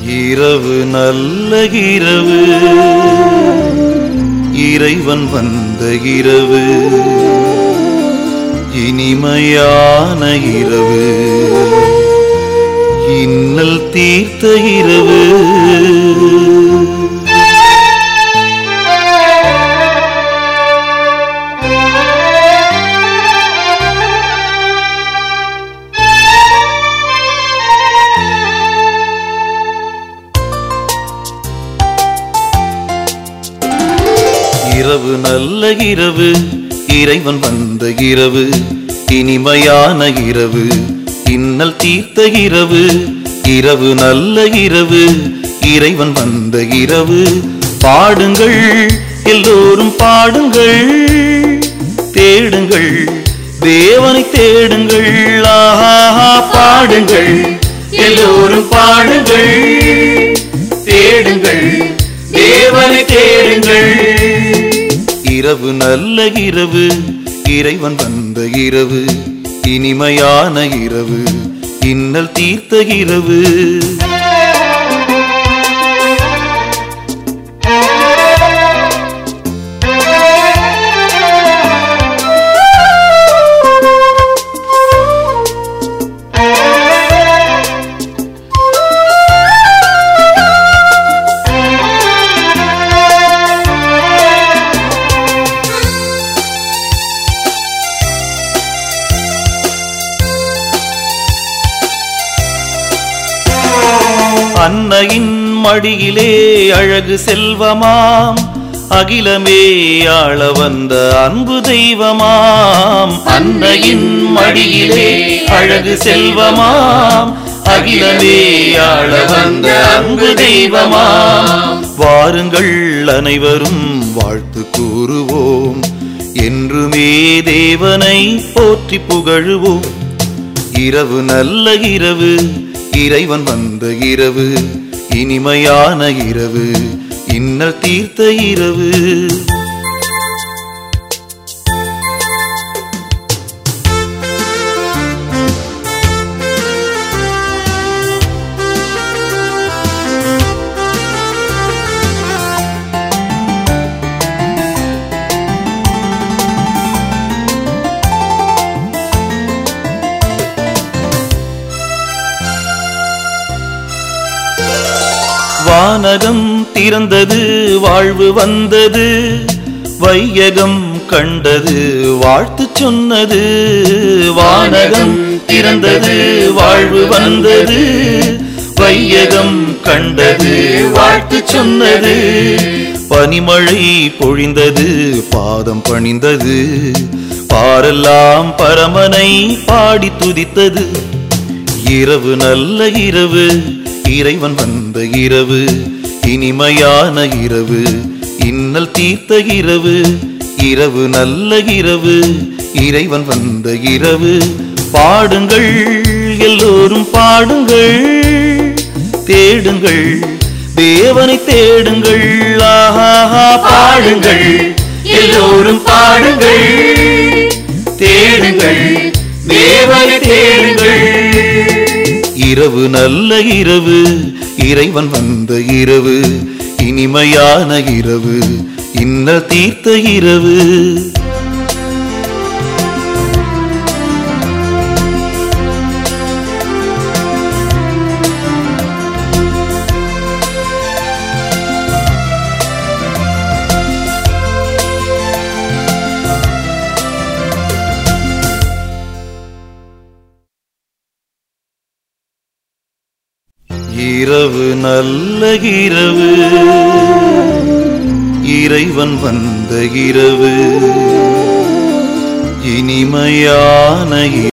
இரவு நல்ல இரவு இறைவன் வந்த இரவு இனிமையான இரவு இன்னல் தீர்த்த இரவு இரவு நல்ல இரவு இறைவன் வந்த இரவு இனிமையான இரவு இன்னல் தீர்த்த இரவு இரவு நல்ல இரவு இறைவன் வந்த இரவு பாடுங்கள் எல்லோரும் பாடுங்கள் தேடுங்கள் தேவனை தேடுங்கள் ஆஹா பாடுங்கள் எல்லோரும் பாடுங்கள் தேடுங்கள் தேவனை தேடுங்கள் இரவு நல்ல இரவு இறைவன் வந்த இரவு இனிமையான இரவு இன்னல் தீர்த்த இரவு அன்னையின் மடியிலே அழகு செல்வமாம் அகிலமே ஆள வந்த அன்பு தெய்வமாம் அன்னையின் மடியிலே அழகு செல்வமாம் அகிலமே ஆள வந்த அன்பு தெய்வமாம் வாருங்கள் அனைவரும் வாழ்த்து கூறுவோம் என்றுமே தேவனை போற்றி புகழுவோம் இரவு நல்ல இரவு இறைவன் வந்த இரவு இனிமையான இரவு இன்னல் தீர்த்த இரவு வானகம் திறந்தது வாழ்வு வந்தது வையகம் கண்டது வாழ்த்து சொன்னது வானகம் திறந்தது வாழ்வு வந்தது வையகம் கண்டது வாழ்த்து சொன்னது பனிமழை பொழிந்தது பாதம் பணிந்தது பாரெல்லாம் பரமனை பாடி துதித்தது இரவு நல்ல இரவு இறைவன் வந்த இரவு இனிமையான இரவு இன்னல் தீர்த்த இரவு இரவு நல்ல இரவு இறைவன் வந்த இரவு பாடுங்கள் எல்லோரும் பாடுங்கள் தேடுங்கள் தேவனை தேடுங்கள் ஆஹா பாடுங்கள் எல்லோரும் பாடுங்கள் தேடுங்கள் தேவனை தேடுங்கள் இரவு நல்ல இரவு இறைவன் வந்த இரவு இனிமையான இரவு இன்னல் தீர்த்த இரவு இரவு நல்ல இரவு இறைவன் வந்த இரவு இனிமையான